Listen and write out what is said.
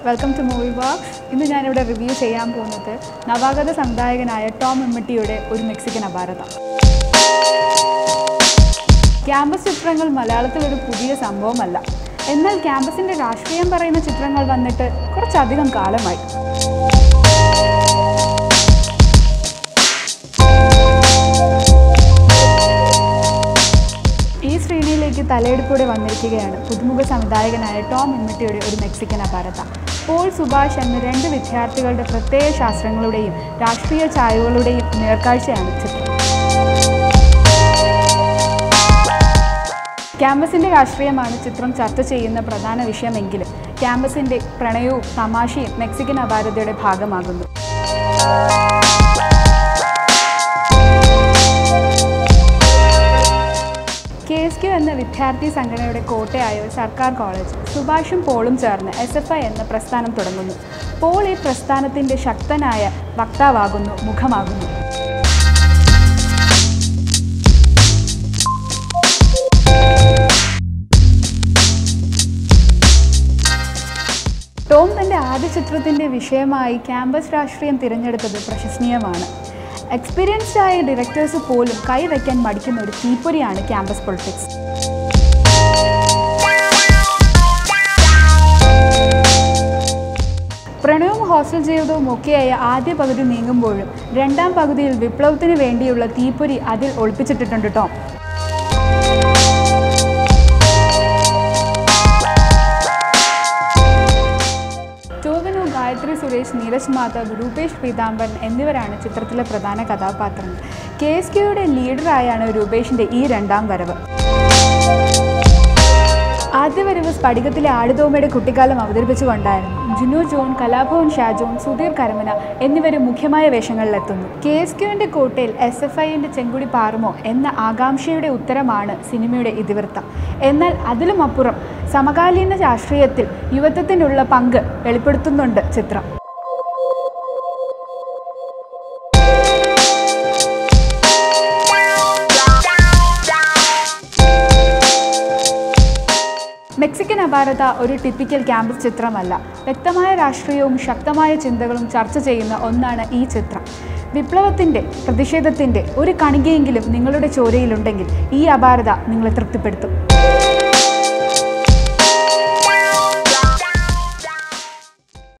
welcome to movie box ഇന്ന് ഞാനിവിടെ review ചെയ്യാൻ പോകുന്നത് നവാഗത സംവിധായകനായ ടോം എമ്മട്ടിയുടെ ഒരു മെക്സിക്കൻ അപാരത ക്യാമ്പസ് ചിത്രങ്ങൾ മലയാളത്തിൽ ഒരു പുതിയ സംഭവമല്ല എന്നാൽ ക്യാമ്പസിൻ്റെ രാഷ്ട്രീയം പറയുന്ന ചിത്രങ്ങൾ വന്നിട്ട് കുറച്ചധികം കാലമായി ഈ ശ്രേണിയിലേക്ക് തലയെടുപ്പോടെ വന്നിരിക്കുകയാണ് പുതുമുഖ സംവിധായകനായ ടോം എമ്മട്ടിയുടെ ഒരു മെക്സിക്കൻ അപാരത പോൾ സുഭാഷ് എന്ന രണ്ട് വിദ്യാർത്ഥികളുടെ പ്രത്യേക ശാസ്ത്രങ്ങളുടെയും രാഷ്ട്രീയ ചായവുകളുടെയും നേർക്കാഴ്ചയാണ് ചിത്രം ക്യാമ്പസിൻ്റെ രാഷ്ട്രീയമാണ് ചിത്രം ചർച്ച ചെയ്യുന്ന പ്രധാന വിഷയമെങ്കിലും ക്യാമ്പസിൻ്റെ പ്രണയവും തമാശയും മെക്സിക്കൻ അപാരതയുടെ ഭാഗമാകുന്നു കെ എസ് ക്യു എന്ന വിദ്യാർത്ഥി സംഘടനയുടെ കോട്ടയായ ഒരു സർക്കാർ കോളേജ് സുഭാഷും പോളും ചേർന്ന് എസ് എഫ് ഐ എന്ന പ്രസ്ഥാനം തുടങ്ങുന്നു പോൾ ഈ പ്രസ്ഥാനത്തിൻ്റെ ശക്തനായ വക്താവാകുന്നു മുഖമാകുന്നു ടോം തൻ്റെ ആദ്യ ചിത്രത്തിൻ്റെ വിഷയമായി ക്യാമ്പസ് രാഷ്ട്രീയം തിരഞ്ഞെടുത്തത് പ്രശംസനീയമാണ് എക്സ്പീരിയൻസ്ഡ് ആയ ഡയറക്ടേഴ്സ് പോലും കൈവയ്ക്കാൻ മടിക്കുന്ന ഒരു തീപ്പൊരിയാണ് ക്യാമ്പസ് പൊളിറ്റിക്സ് പ്രണയവും ഹോസ്റ്റൽ ജീവിതവും ഒക്കെയായ ആദ്യ പകുതി നീങ്ങുമ്പോഴും രണ്ടാം പകുതിയിൽ വിപ്ലവത്തിന് വേണ്ടിയുള്ള തീപ്പൊരി അതിൽ ഒളിപ്പിച്ചിട്ടിട്ടുണ്ട് ടോം ടോവിനോ ഗായത്രി സുരേഷ് നീരജ് മാധവ് രൂപേഷ് പീതാംബരൻ എന്നിവരാണ് ചിത്രത്തിലെ പ്രധാന കഥാപാത്രങ്ങൾ കെ എസ് കെയുടെ ലീഡറായാണ് രൂപേഷിൻ്റെ ഈ രണ്ടാം വരവ് ആദ്യ വരവ് സ്ഫടികത്തിലെ ആടുതോമയുടെ കുട്ടിക്കാലം അവതരിപ്പിച്ചുകൊണ്ടായിരുന്നു ജുനു ജോൺ കലാഭവൻ ഷാജോൺ സുധീർ കരമന എന്നിവരും മുഖ്യമായ വേഷങ്ങളിലെത്തുന്നു കെ എസ് ക്യുവിൻ്റെ കോട്ടയിൽ എസ് എഫ് ഐൻ്റെ ചെങ്കുടി പാറുമോ എന്ന ആകാംക്ഷയുടെ ഉത്തരമാണ് സിനിമയുടെ ഇതിവൃത്തം എന്നാൽ അതിലും അപ്പുറം സമകാലീന രാഷ്ട്രീയത്തിൽ യുവത്വത്തിനുള്ള പങ്ക് വെളിപ്പെടുത്തുന്നുണ്ട് ചിത്രം മെക്സിക്കൻ അപാരത ഒരു ടിപ്പിക്കൽ ക്യാമ്പസ് ചിത്രമല്ല വ്യക്തമായ രാഷ്ട്രീയവും ശക്തമായ ചിന്തകളും ചർച്ച ചെയ്യുന്ന ഒന്നാണ് ഈ ചിത്രം വിപ്ലവത്തിൻ്റെ പ്രതിഷേധത്തിൻ്റെ ഒരു കണികയെങ്കിലും നിങ്ങളുടെ ചോരയിലുണ്ടെങ്കിൽ ഈ അപാരത നിങ്ങളെ തൃപ്തിപ്പെടുത്തും